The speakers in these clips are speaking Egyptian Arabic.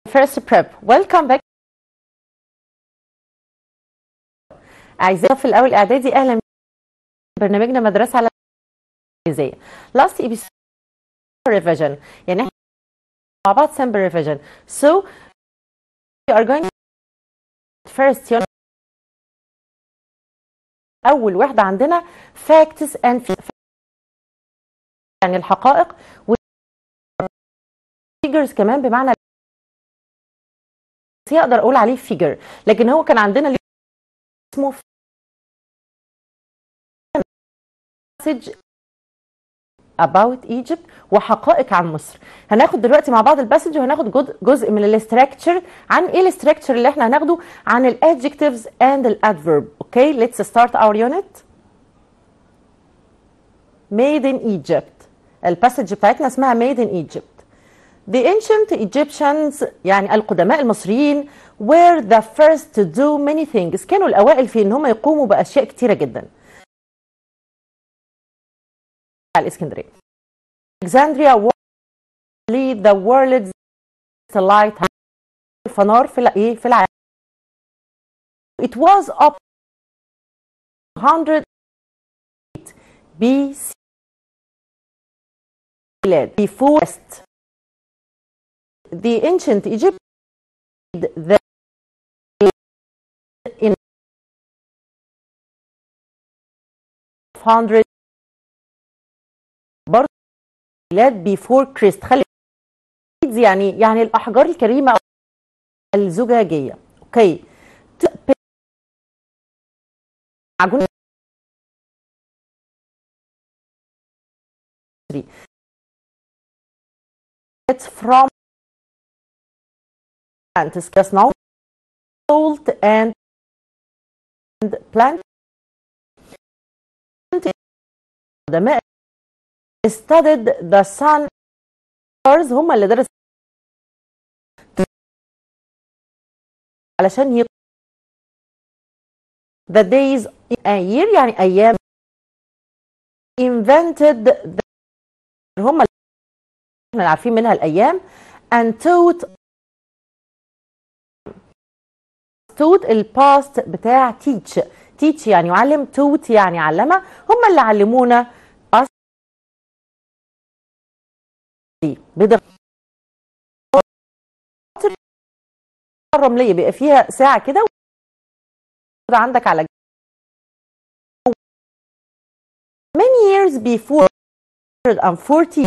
First prep welcome back أعزائي في الأول إعدادي أهلا بكم في برنامجنا مدرسة على الإنجليزية last episode revision يعني احنا مع بعض sample revision so we are going first unit أول وحدة عندنا facts and figures. يعني الحقائق و figures كمان بمعنى بس يقدر اقول عليه فيجر لكن هو كان عندنا اسمه message about Egypt وحقائق عن مصر هناخد دلوقتي مع بعض الباسج وهناخد جزء, جزء من الاستراكشر عن ايه الاستراكشر اللي احنا هناخده عن الادجectives and الادفيرب اوكي let's start our unit made in Egypt الباسج بتاعتنا اسمها made in Egypt The ancient Egyptians يعني القدماء المصريين were the first to do many things كانوا الأوائل في إن هم يقوموا بأشياء كتيرة جدا الإسكندرية Alexandria was the world's light الفنار في الإيه في العالم It was up 100 BC before the ancient Egypt the in 100 برضه بلاد before Christ خلي يعني يعني الأحجار الكريمة الزجاجية اوكي معجون it's from plants يصنعون salt and plant القدماء studied the sun stars هم اللي درسوا علشان ي the days a year يعني أيام invented the هم اللي احنا عارفين منها الأيام and taught توت الباست بتاع تيتش تيتش يعني يعلم توت يعني علمه هم اللي علمونا أص... بدق الرمليه بيبقى فيها ساعه كده عندك على many years before 140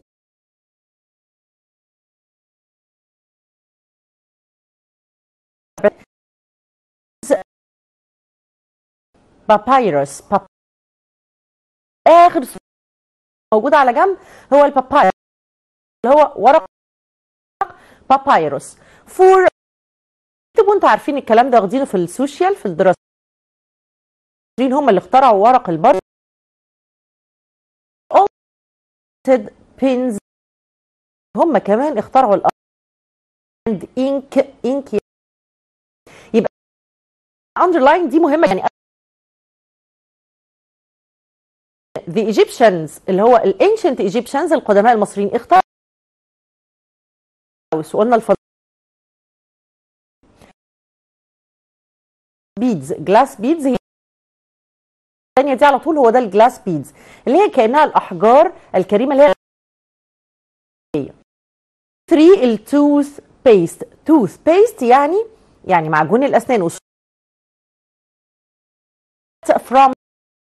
بابايروس باب... اخر موجود على جنب هو البابايروس اللي هو ورق بابايروس فور تبقوا انتوا عارفين الكلام ده واخدينه في السوشيال في الدراسه هم اللي اخترعوا ورق البر بينز هم كمان اخترعوا الارض انك انك يبقى اندرلاين دي مهمه يعني the Egyptians اللي هو ال ancient Egyptians القدماء المصريين اختاروا وقلنا الفضل بيدز جلاس بيدز هي الثانيه دي على طول هو ده الجلاس بيدز اللي هي كانها الاحجار الكريمه اللي هي 3 التوث بيست توث بيست يعني يعني معجون الاسنان from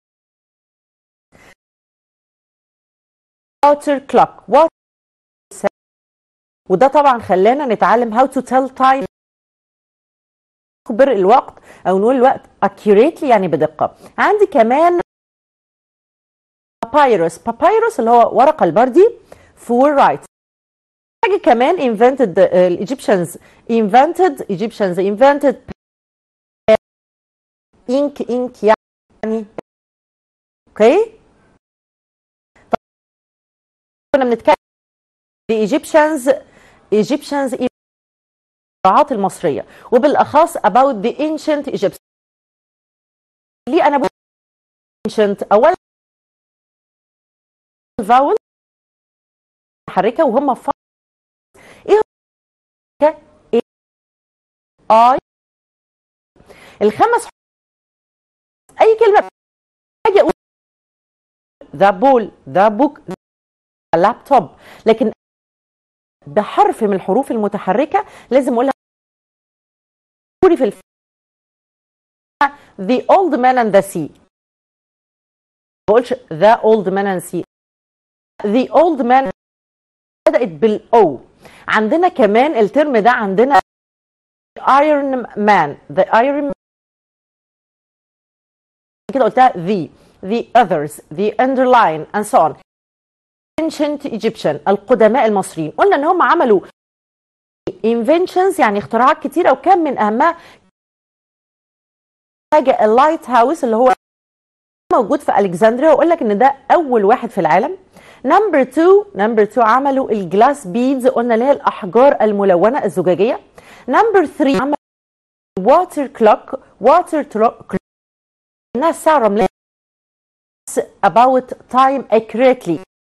water clock water وده طبعا خلانا نتعلم how to tell time نخبر الوقت او نقول الوقت accurately يعني بدقه عندي كمان papyrus papyrus اللي هو ورقه البردي for right حاجه كمان invented uh, Egyptians invented Egyptians invented ink ink يعني اوكي كنا بنتكلم the Egyptians Egyptians القراءات المصرية وبالأخص about the ancient Egypt ليه أنا بقول ancient أولا الفاول متحركة وهم ف... إيه I الخمس اي كلمه اجي اقول ذا بول ذا بوك لابتوب لكن بحرف من الحروف المتحركه لازم اقولها في الف... the old man and the sea ما بقولش the old man and sea the old man بدأت بالاو عندنا كمان الترم ده عندنا iron man the iron كده قلتها the the others the underline and so on ancient Egyptian القدماء المصريين قلنا ان هم عملوا inventions يعني اختراعات كتيرة وكان من اهمها حاجة اللايت هاوس اللي هو موجود في الكسندريا واقول لك ان ده اول واحد في العالم نمبر 2 نمبر 2 عملوا الجلاس بيدز قلنا اللي هي الاحجار الملونه الزجاجيه نمبر 3 عملوا واتر كلوك واتر كلوك انها الساعه الرمليه about time accurately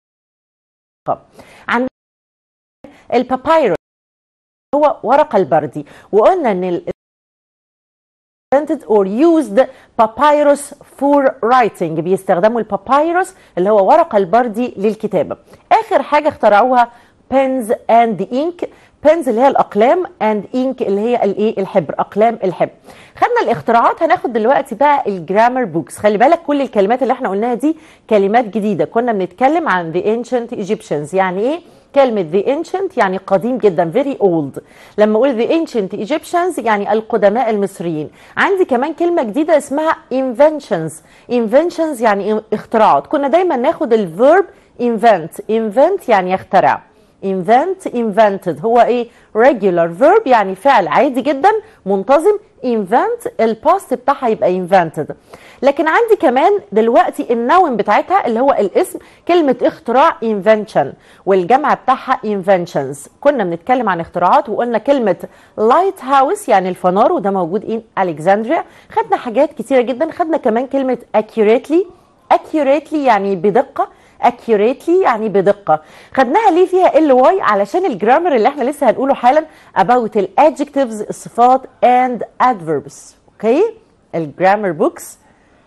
عندنا البابايروس هو ورق البردي وقلنا ان ال invented or used papyrus for writing بيستخدموا البابايروس اللي هو ورق البردي للكتابة آخر حاجة اخترعوها pens and ink pens اللي هي الأقلام and ink اللي هي الايه الحبر أقلام الحبر خدنا الاختراعات هناخد دلوقتي بقى الجرامر بوكس خلي بالك كل الكلمات اللي احنا قلناها دي كلمات جديدة كنا بنتكلم عن the ancient Egyptians يعني ايه كلمة the ancient يعني قديم جدا very old لما أقول the ancient Egyptians يعني القدماء المصريين عندي كمان كلمة جديدة اسمها inventions inventions يعني اختراعات كنا دايما ناخد الverb invent invent يعني يخترع invent invented هو ايه regular verb يعني فعل عادي جدا منتظم invent الباست بتاعها يبقى invented لكن عندي كمان دلوقتي النون بتاعتها اللي هو الاسم كلمة اختراع invention والجمع بتاعها inventions كنا بنتكلم عن اختراعات وقلنا كلمة light house يعني الفنار وده موجود in Alexandria خدنا حاجات كتيرة جدا خدنا كمان كلمة accurately accurately يعني بدقة accurately يعني بدقة خدناها ليه فيها ال واي علشان الجرامر اللي احنا لسه هنقوله حالا about ال adjectives الصفات and adverbs اوكي الجرامر بوكس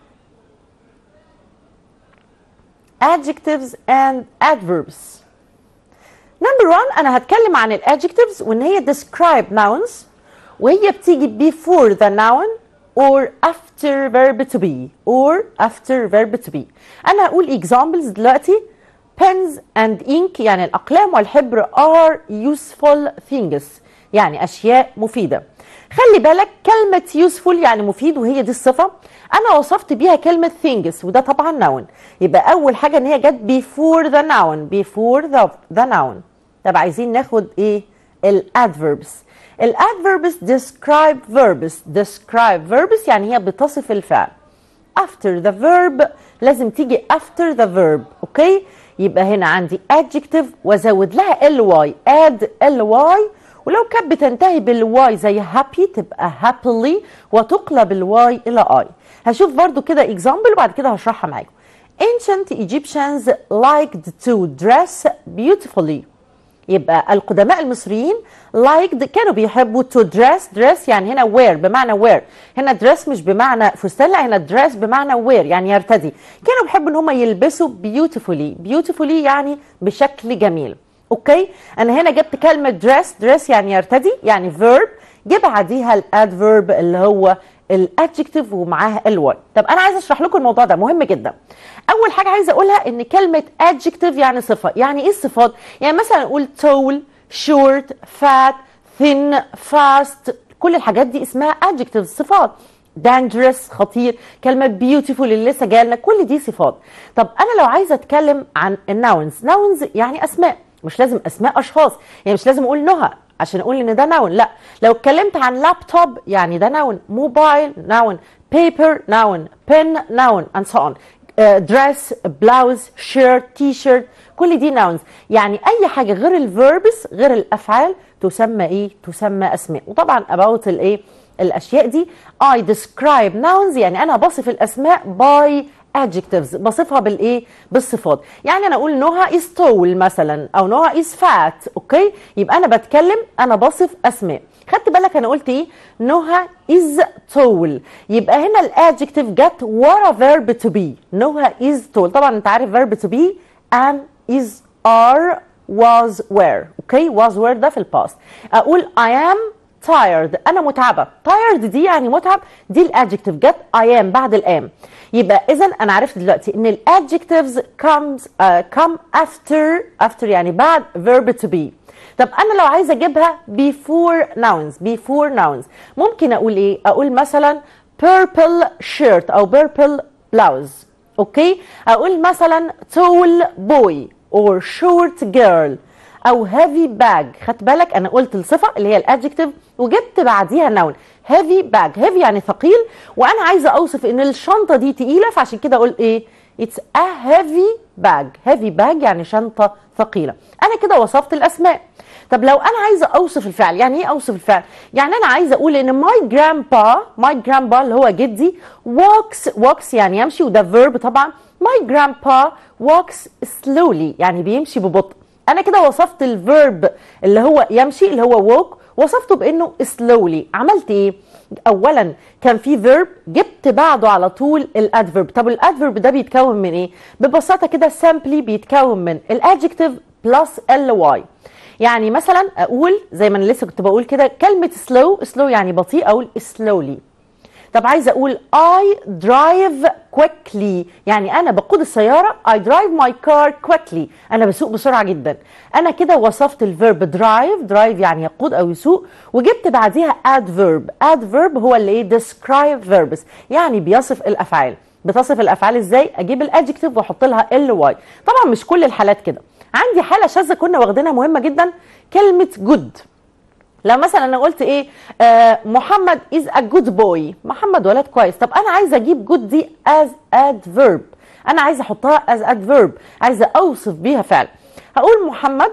adjectives and adverbs number one انا هتكلم عن ال adjectives وان هي describe nouns وهي بتيجي before the noun or after verb to be or after verb to be انا هقول examples دلوقتي pens and ink يعني الاقلام والحبر are useful things يعني اشياء مفيده خلي بالك كلمة useful يعني مفيد وهي دي الصفة أنا وصفت بيها كلمة things وده طبعا noun يبقى أول حاجة إن هي جت before the noun before the, the noun طب عايزين ناخد إيه الادverbs الادverbs describe verbs describe verbs يعني هي بتصف الفعل after the verb لازم تيجي after the verb اوكي يبقى هنا عندي adjective وازود لها ly add ly ولو كانت بتنتهي بالواي زي happy تبقى happily وتقلب الواي الى I هشوف برضو كده example وبعد كده هشرحها معاكم ancient Egyptians liked to dress beautifully يبقى القدماء المصريين liked كانوا بيحبوا to dress dress يعني هنا wear بمعنى wear هنا dress مش بمعنى فستان لا هنا dress بمعنى wear يعني يرتدي كانوا بيحبوا ان هم يلبسوا beautifully beautifully يعني بشكل جميل اوكي انا هنا جبت كلمه dress dress يعني يرتدي يعني verb جه بعديها الادفيرب اللي هو الادجكتيف ومعاها الواي طب انا عايزه اشرح لكم الموضوع ده مهم جدا اول حاجه عايزه اقولها ان كلمه adjective يعني صفه يعني ايه الصفات يعني مثلا اقول tall short fat thin fast كل الحاجات دي اسمها adjective صفات dangerous خطير كلمة beautiful اللي لسه جايه لنا كل دي صفات طب أنا لو عايزة أتكلم عن الناونز ناونز يعني أسماء مش لازم أسماء أشخاص يعني مش لازم أقول نهى عشان أقول إن ده ناون لا لو اتكلمت عن لابتوب يعني ده ناون موبايل ناون بيبر ناون بن ناون and so on دريس بلاوز شيرت تي شيرت كل دي ناونز يعني اي حاجه غير الفيربس غير الافعال تسمى ايه تسمى اسماء وطبعا about الايه الاشياء دي I describe nouns يعني انا بصف الاسماء by adjectives بصفها بالايه بالصفات يعني انا اقول نهى is tall مثلا او نهى is fat اوكي يبقى انا بتكلم انا بصف اسماء خدت بالك انا قلت ايه نهى is tall يبقى هنا الادجكتيف جت ورا verb to be نهى is tall طبعا انت عارف verb to be am is are was were اوكي was were ده في الباست اقول I am tired انا متعبه tired دي يعني متعب دي الادجكتيف جت I am بعد الام يبقى اذا انا عرفت دلوقتي ان الادجكتيفز comes uh, come after after يعني بعد verb to be طب انا لو عايزه اجيبها before nouns before nouns ممكن اقول ايه اقول مثلا purple shirt او purple blouse اوكي اقول مثلا tall boy or short girl او heavy bag خدت بالك انا قلت الصفه اللي هي الادجكتيف وجبت بعديها نون heavy bag heavy يعني ثقيل وانا عايزه اوصف ان الشنطه دي تقيله فعشان كده اقول ايه it's a heavy bag heavy bag يعني شنطه ثقيله انا كده وصفت الاسماء طب لو انا عايزه اوصف الفعل يعني ايه اوصف الفعل يعني انا عايزه اقول ان my grandpa my grandpa اللي هو جدي walks walks يعني يمشي وده verb طبعا my grandpa walks slowly يعني بيمشي ببطء انا كده وصفت الفيرب اللي هو يمشي اللي هو walk وصفته بانه slowly عملت ايه اولا كان في فيرب جبت بعده على طول الادفيرب طب الادفيرب ده بيتكون من ايه ببساطه كده simply بيتكون من الادجكتيف بلس ال واي يعني مثلا اقول زي ما انا لسه كنت بقول كده كلمه slow slow يعني بطيء اقول slowly طب عايزه اقول I drive quickly يعني انا بقود السياره I drive my car quickly انا بسوق بسرعه جدا انا كده وصفت الفيرب drive drive يعني يقود او يسوق وجبت بعديها adverb adverb هو اللي ايه describe verbs يعني بيصف الافعال بتصف الافعال ازاي اجيب الادجكتيف واحط لها ال واي طبعا مش كل الحالات كده عندي حاله شاذه كنا واخدينها مهمه جدا كلمه good لو مثلا انا قلت ايه آه محمد از ا جود بوي محمد ولد كويس طب انا عايزه اجيب جود دي از adverb انا عايزه احطها از adverb عايزه اوصف بيها فعل هقول محمد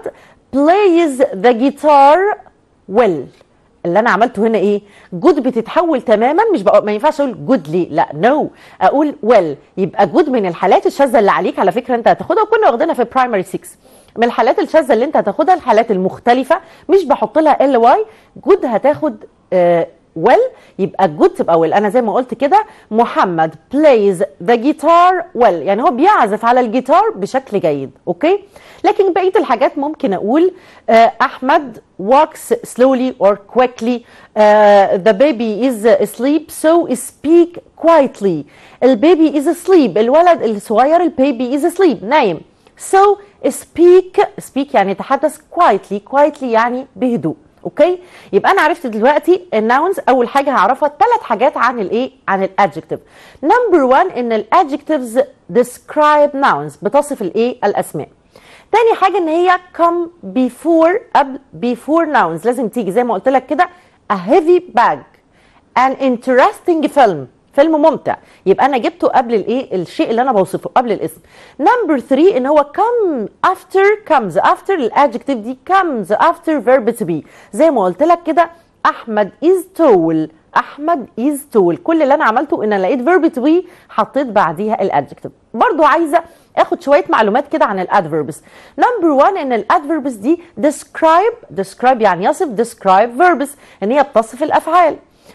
plays the guitar well اللي انا عملته هنا ايه جود بتتحول تماما مش بقى ما ينفعش اقول جود لي لا نو no. اقول ويل well. يبقى جود من الحالات الشاذه اللي عليك على فكره انت هتاخدها وكنا واخدينها في برايمري 6 من الحالات الشاذه اللي انت هتاخدها الحالات المختلفه مش بحط لها ال واي جود هتاخد آه ويل يبقى جود تبقى ويل انا زي ما قلت كده محمد plays the guitar well يعني هو بيعزف على الجيتار بشكل جيد اوكي لكن بقيه الحاجات ممكن اقول آه احمد walks slowly or quickly uh, the baby is asleep so speak quietly البيبي is asleep الولد الصغير البيبي is asleep نايم so speak speak يعني تحدث quietly quietly يعني بهدوء اوكي يبقى انا عرفت دلوقتي الناونز اول حاجه هعرفها ثلاث حاجات عن الايه عن الادجكتيف نمبر 1 ان الادجكتيفز describe nouns بتصف الايه الاسماء تاني حاجه ان هي come before قبل before nouns لازم تيجي زي ما قلت لك كده a heavy bag an interesting film فيلم ممتع يبقى انا جبته قبل الايه الشيء اللي انا بوصفه قبل الاسم نمبر 3 ان هو come after comes after الادجكتيف دي comes after verb to be زي ما قلت لك كده احمد is tall احمد is tall كل اللي انا عملته ان انا لقيت verb to be حطيت بعديها الادجكتيف برضو عايزه اخد شويه معلومات كده عن الادفيربس نمبر 1 ان الادفيربس دي describe describe يعني يصف describe verbs ان هي بتصف الافعال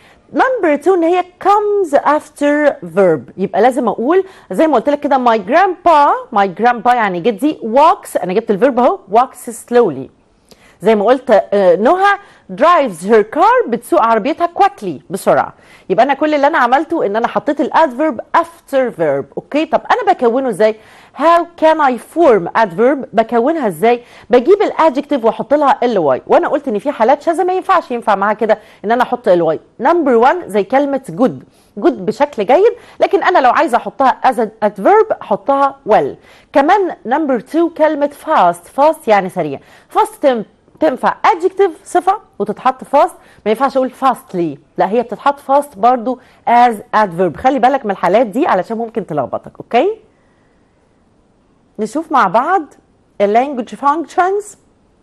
نمبر 2 ان هي comes after verb يبقى لازم اقول زي ما قلت لك كده my grandpa my grandpa يعني جدي walks انا جبت الفيرب اهو walks slowly زي ما قلت نهى drives her car بتسوق عربيتها quickly بسرعه يبقى انا كل اللي انا عملته ان انا حطيت الادفيرب after verb اوكي طب انا بكونه ازاي how can I form adverb بكونها ازاي بجيب الادجكتيف واحط لها ال واي وانا قلت ان في حالات شاذه ما ينفعش ينفع معاها كده ان انا احط ال واي نمبر 1 زي كلمه good good بشكل جيد لكن انا لو عايزه احطها as an adverb احطها well كمان نمبر 2 كلمه fast fast يعني سريع fast تنفع adjective صفة وتتحط fast ما ينفعش اقول fastly لا هي بتتحط fast برضو as adverb خلي بالك من الحالات دي علشان ممكن تلخبطك اوكي نشوف مع بعض language functions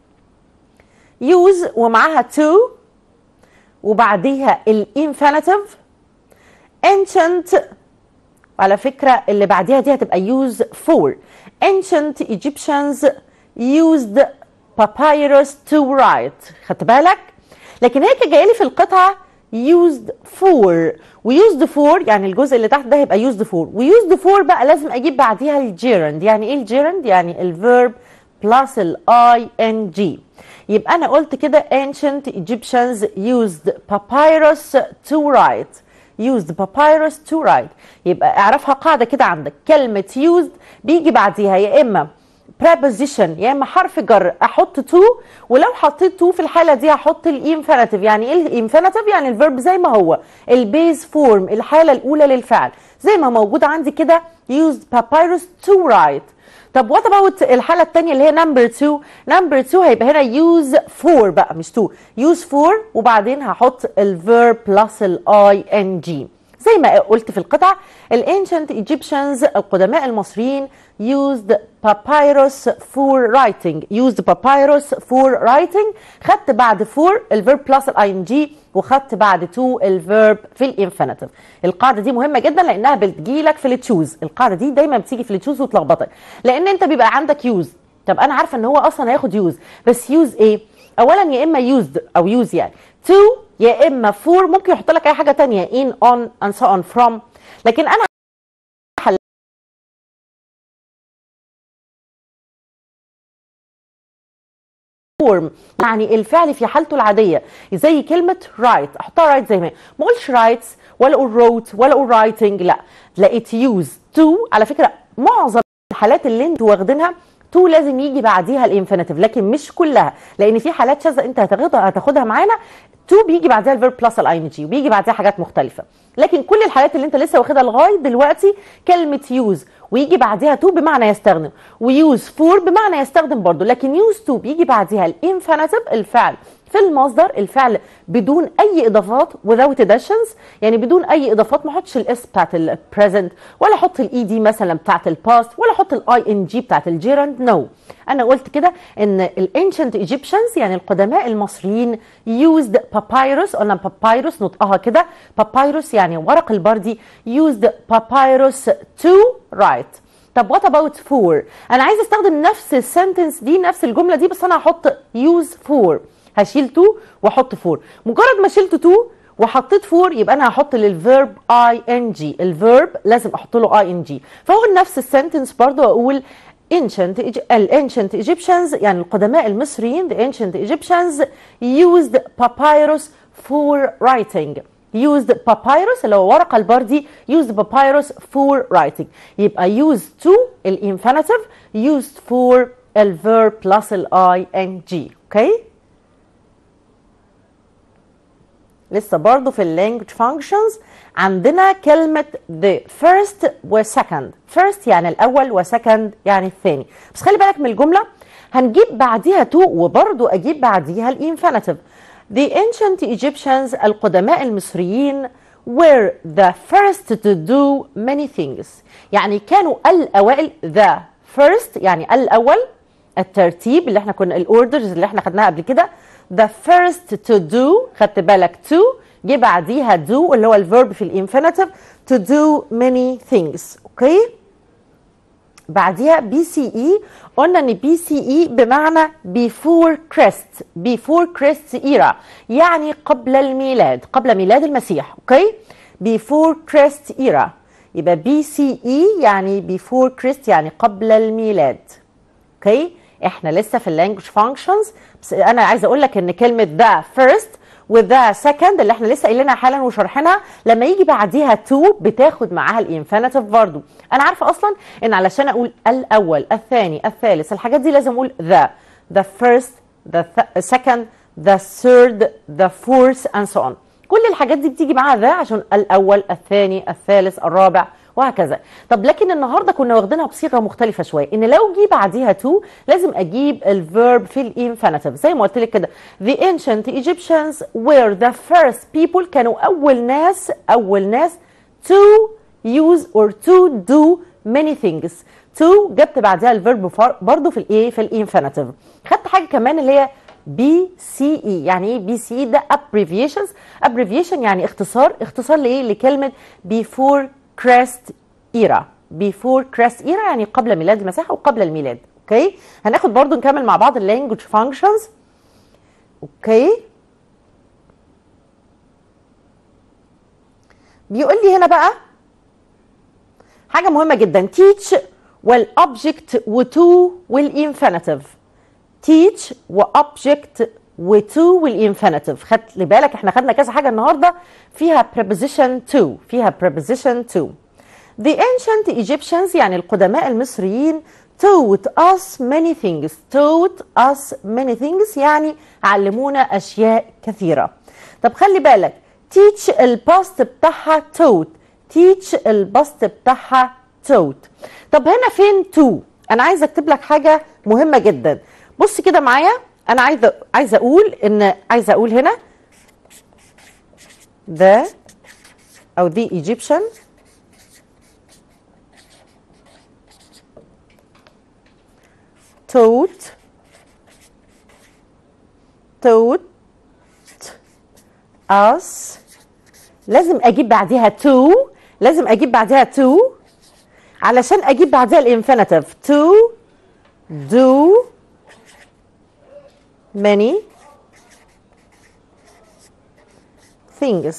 use ومعاها to وبعديها الانفينيتيف ancient على فكرة اللي بعديها دي هتبقى use for ancient Egyptians used papyrus to write خدت بالك لكن هي كانت جايه لي في القطعه used for وused for يعني الجزء اللي تحت ده هيبقى used for وused for بقى لازم اجيب بعديها الجيرند يعني ايه الجيرند يعني الفيرب plus ال ing يبقى انا قلت كده ancient Egyptians used papyrus to write used papyrus to write يبقى اعرفها قاعده كده عندك كلمه used بيجي بعديها يا اما preposition يا اما حرف جر احط to ولو حطيت to في الحاله دي هحط الانفينيتيف يعني ايه الانفينيتيف يعني الفيرب زي ما هو البيز فورم الحاله الاولى للفعل زي ما موجود عندي كده used papyrus to write طب وات اباوت الحاله الثانيه اللي هي نمبر 2 نمبر 2 هيبقى هنا يوز فور بقى مش تو يوز فور وبعدين هحط الفيرب بلس الاي ان جي زي ما قلت في القطع الانشنت ايجيبشنز القدماء المصريين used papyrus for writing used papyrus for writing خدت بعد for الفيرب بلس الاي ان جي وخدت بعد to الفيرب في الانفينيتيف القاعده دي مهمه جدا لانها بتجيلك في التشوز القاعده دي دايما بتيجي في التشوز وتلخبطك لان انت بيبقى عندك يوز طب انا عارفه ان هو اصلا هياخد يوز بس يوز ايه اولا يا اما used او يوز يعني to يا اما for ممكن يحط لك اي حاجه تانية in on and so on from لكن انا فورم يعني الفعل في حالته العاديه زي كلمه رايت احطها رايت زي ما هي ما اقولش رايتس ولا اقول روت ولا اقول رايتنج لا لقيت يوز تو على فكره معظم الحالات اللي انتوا واخدينها تو لازم يجي بعديها الانفينيتيف لكن مش كلها لان في حالات شاذه انت هتاخدها هتاخدها معانا تو بيجي بعدها الفيرب بلس الاي ان جي وبيجي بعدها حاجات مختلفه لكن كل الحالات اللي انت لسه واخدها لغايه دلوقتي كلمه يوز ويجي بعدها تو بمعنى يستخدم ويوز فور بمعنى يستخدم برضه لكن يوز تو بيجي بعدها الانفينيتيف الفعل في المصدر الفعل بدون اي اضافات without additions يعني بدون اي اضافات ما احطش الاس بتاعت البريزنت ولا احط الاي دي مثلا بتاعت الباست ولا احط الاي ان جي بتاعت الجيرند نو no. انا قلت كده ان الانشنت ايجيبشنز يعني القدماء المصريين used papyrus قلنا papyrus نطقها كده papyrus يعني ورق البردي used papyrus to write طب وات اباوت فور انا عايز استخدم نفس السنتنس دي نفس الجمله دي بس انا هحط يوز فور هشيل تو واحط فور مجرد ما شلت تو وحطيت فور يبقى انا هحط للفيرب اي ان جي الفيرب لازم احط له اي ان جي فاقول نفس السنتنس برضو اقول ancient ancient Egyptians يعني القدماء المصريين the ancient Egyptians used papyrus for writing used papyrus اللي هو ورقة البردي used papyrus for writing يبقى used to الانفينيتيف used for الفيرب plus الاي ان جي اوكي لسه برضو في اللانجوج functions عندنا كلمة the first و second first يعني الأول و second يعني الثاني بس خلي بالك من الجملة هنجيب بعديها to وبرضو أجيب بعديها الانفينيتيف The ancient Egyptians القدماء المصريين were the first to do many things يعني كانوا الأوائل the first يعني الأول الترتيب اللي احنا كنا الاوردرز اللي احنا خدناها قبل كده the first to do خدت بالك to جه بعديها do اللي هو الفيرب في الانفينيتيف to do many things اوكي بعديها بي سي اي قلنا ان بي سي اي بمعنى before Christ before Christ era يعني قبل الميلاد قبل ميلاد المسيح اوكي before Christ era يبقى بي سي اي يعني before Christ يعني قبل الميلاد اوكي احنا لسه في اللانجوج فانكشنز بس انا عايزه اقول لك ان كلمه ذا فيرست وذا سكند اللي احنا لسه قايلينها حالا وشرحناها لما يجي بعديها تو بتاخد معاها الانفينيتيف برضو انا عارفه اصلا ان علشان اقول الاول الثاني الثالث الحاجات دي لازم اقول ذا the first the th second the third the fourth and so on كل الحاجات دي بتيجي معاها ذا عشان الاول الثاني الثالث الرابع وهكذا طب لكن النهارده كنا واخدينها بصيغه مختلفه شويه ان لو جه بعديها تو لازم اجيب الفيرب في الانفينيتيف زي ما قلت لك كده the ancient Egyptians were the first people كانوا اول ناس اول ناس to use or to do many things to جبت بعدها الفيرب برضه في الايه في الانفينيتيف خدت حاجه كمان اللي هي بي سي اي يعني ايه بي سي اي ده abbreviations abbreviation يعني اختصار اختصار لايه لكلمه before كريست ايرا بيفور كريست ايرا يعني قبل ميلاد المسيح وقبل الميلاد اوكي هناخد برضو نكمل مع بعض اللانجوج فانكشنز اوكي بيقول لي هنا بقى حاجة مهمة جدا teach والobject وتو والinfinitive teach وobject وتو والinfinitive خدت بالك احنا خدنا كذا حاجة النهاردة فيها preposition to فيها preposition to The ancient Egyptians يعني القدماء المصريين taught us many things taught us many things يعني علمونا أشياء كثيرة طب خلي بالك teach الباست بتاعها taught teach الباست بتاعها taught طب هنا فين to أنا عايزة أكتب لك حاجة مهمة جدا بص كده معايا أنا عايزة عايزة أقول إن عايزة أقول هنا the أو the Egyptian taught taught us لازم اجيب بعديها to لازم اجيب بعديها to علشان اجيب بعديها الانفينيتيف to do many things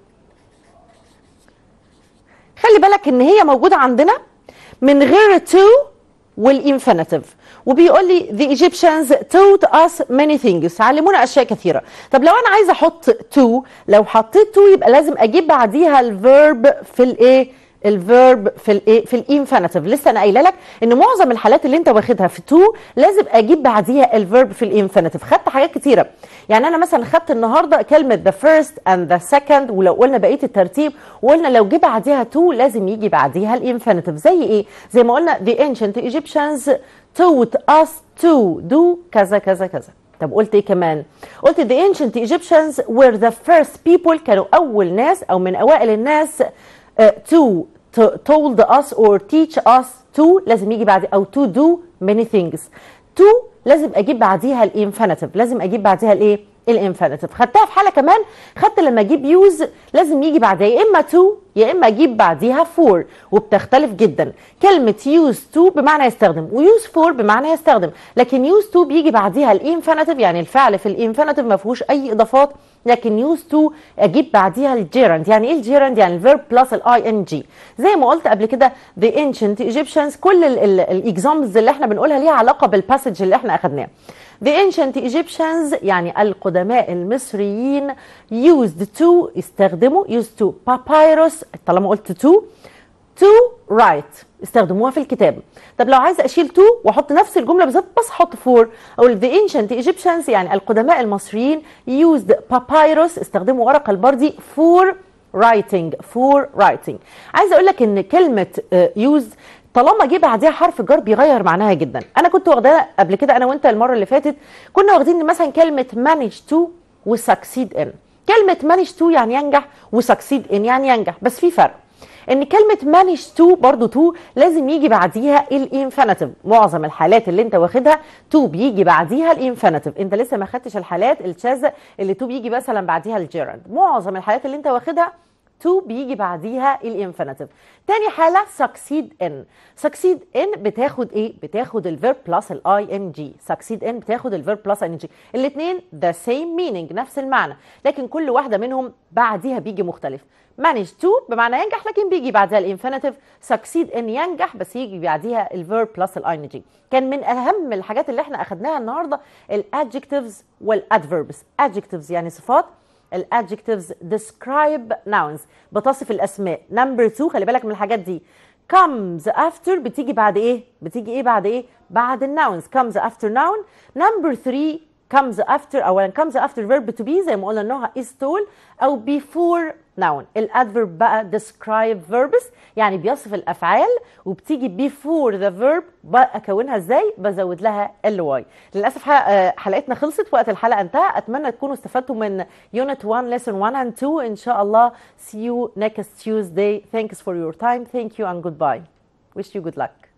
خلي بالك ان هي موجوده عندنا من غير to والانفينيتيف وبيقول لي the Egyptians taught us many things علمونا اشياء كثيره طب لو انا عايزه احط to لو حطيت to يبقى لازم اجيب بعديها الفيرب في الايه الفيرب في الايه في الانفينيتيف لسه انا قايله لك ان معظم الحالات اللي انت واخدها في تو لازم اجيب بعديها الفيرب في الانفينيتيف خدت حاجات كتيره يعني انا مثلا خدت النهارده كلمه the first and the second ولو قلنا بقيه الترتيب وقلنا لو جه بعديها تو لازم يجي بعديها الانفينيتيف زي ايه زي ما قلنا the ancient Egyptians taught us to do كذا كذا كذا طب قلت ايه كمان قلت the ancient Egyptians were the first people كانوا اول ناس او من اوائل الناس uh, to, to told us or teach us to لازم يجي بعد او to do many things to لازم اجيب بعديها الانفينيتيف لازم اجيب بعديها الايه الانفينيتيف خدتها في حاله كمان خدت لما اجيب يوز لازم يجي بعدها يا اما تو يا اما اجيب بعديها فور وبتختلف جدا كلمه يوز تو بمعنى يستخدم ويوز فور بمعنى يستخدم لكن يوز تو بيجي بعديها الانفينيتيف يعني الفعل في الانفينيتيف ما فيهوش اي اضافات لكن يوز تو اجيب بعديها الجيرند يعني ايه الجيرند يعني الفيرب بلس الاي ان جي زي ما قلت قبل كده the ancient Egyptians كل الاكزامز اللي احنا بنقولها ليها علاقه بالباسج اللي احنا اخدناه The ancient Egyptians يعني القدماء المصريين used to استخدموا used to papyrus طالما قلت to to write استخدموها في الكتاب طب لو عايزه اشيل to واحط نفس الجمله بالظبط بس احط for اقول the ancient Egyptians يعني القدماء المصريين used papyrus استخدموا ورق البردي for writing for writing عايزه اقول لك ان كلمه use طالما جه بعديها حرف جر بيغير معناها جدا انا كنت واخداها قبل كده انا وانت المره اللي فاتت كنا واخدين مثلا كلمه manage to وsucceed in كلمه manage to يعني ينجح وsucceed in يعني ينجح بس في فرق ان كلمه manage to برضو to لازم يجي بعديها الانفينيتيف معظم الحالات اللي انت واخدها to بيجي بعديها الانفينيتيف انت لسه ما خدتش الحالات الشاذه اللي to بيجي مثلا بعديها الجيرند معظم الحالات اللي انت واخدها to بيجي بعديها الانفينيتيف تاني حالة succeed in succeed in بتاخد ايه بتاخد الفيرب بلس الاي ان جي succeed in بتاخد الفيرب بلس ان جي الاثنين the same meaning نفس المعنى لكن كل واحدة منهم بعديها بيجي مختلف manage to بمعنى ينجح لكن بيجي بعدها الانفينيتيف succeed in ينجح بس يجي بعديها الفيرب بلس الاي ان جي كان من اهم الحاجات اللي احنا اخدناها النهارده الادجectives والادverbs adjectives يعني صفات الادجectives describe nouns بتصف الاسماء نمبر 2 خلي بالك من الحاجات دي comes after بتيجي بعد ايه بتيجي ايه بعد ايه بعد الناونز comes after noun نمبر 3 comes after اولا comes after verb to be زي ما قلنا انها is told او before noun الادفيرب بقى describe verbs يعني بيصف الافعال وبتيجي before the verb بقى اكونها ازاي بزود لها ال واي للاسف حلقتنا خلصت وقت الحلقه انتهى اتمنى تكونوا استفدتوا من unit 1 lesson 1 and 2 ان شاء الله see you next Tuesday thanks for your time thank you and goodbye wish you good luck